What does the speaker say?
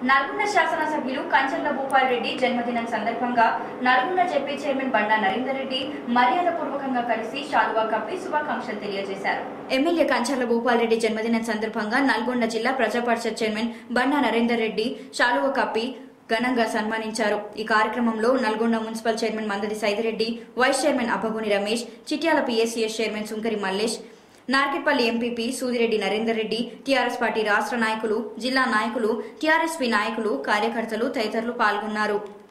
నల్గొండ శాసనసభ్యులు కంచర్ల భూపాల్ రెడ్డి జన్మదినం సందర్భంగా నల్గొండ జెపీ చైర్మన్ బండా నరేందర్ రెడ్డి మర్యాదపూర్వకంగా కలిసి శాలువా కప్పి శుభాకాంక్షలు తెలియజేశారు ఎమ్మెల్యే కంచర్ల భూపాల్ రెడ్డి జన్మదినం సందర్భంగా నల్గొండ జిల్లా ప్రజా పరిషత్ చైర్మన్ బండా నరేందర్ రెడ్డి శాలువా కప్పి ఘనంగా సన్మానించారు ఈ కార్యక్రమంలో Nalgonda municipal chairman Mandadi Saidireddy vice chairman Abbagoni Ramesh Chityala PSCS chairman Sunkari Mallesh Narketpally MPP Sudireddy Narender Reddy TRS party రాష్ట్ర నాయకులు జిల్లా నాయకులు టీఆర్ఎస్పీ నాయకులు కార్యకర్తలు తదితరులు పాల్గొన్నారు